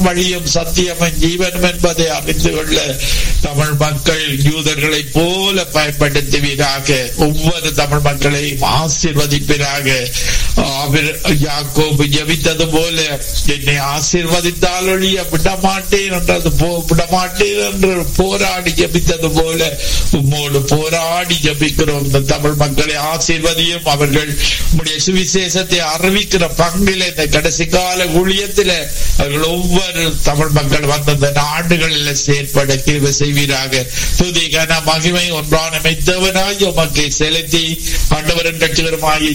வழியும் சத்தியமும் ஜீவனும் என்பதை அறிந்து கொள்ள தமிழ் மக்கள் யூதர்களைப் போல பயன்படுத்துவீராக ஒவ்வொரு தமிழ் மக்களையும் ஆசீர்வதிப்பீராக அவர் யாக்கோபு ஜெபித்தது போல என்னை ஆசீர்வதித்தால் ஒழிய விடமாட்டேன் என்றது போ- விடமாட்டேன் என்று போராடி ஜெபித்தது போல உம்மோடு போராடி ஜெபிக்கிறோம் இந்த தமிழ் மக்களை ஆசீர்வதியும் அவர்கள் உம்முடைய சுவிசேஷத்தை அறிவிக்கிற பங்கில் இந்த கடைசி கால ஊழியத்தில் அவர்கள் ஒவ்வொரு தமிழ் மக்கள் வந்த இந்த நாடுகளில் செயற்பட கிருபை செய்வீராக துதி கன மகிமை ஒன்றான மெத்தவனாய் உமக்கு செலுத்தி ஆண்டவரின் கட்சிகரமாகி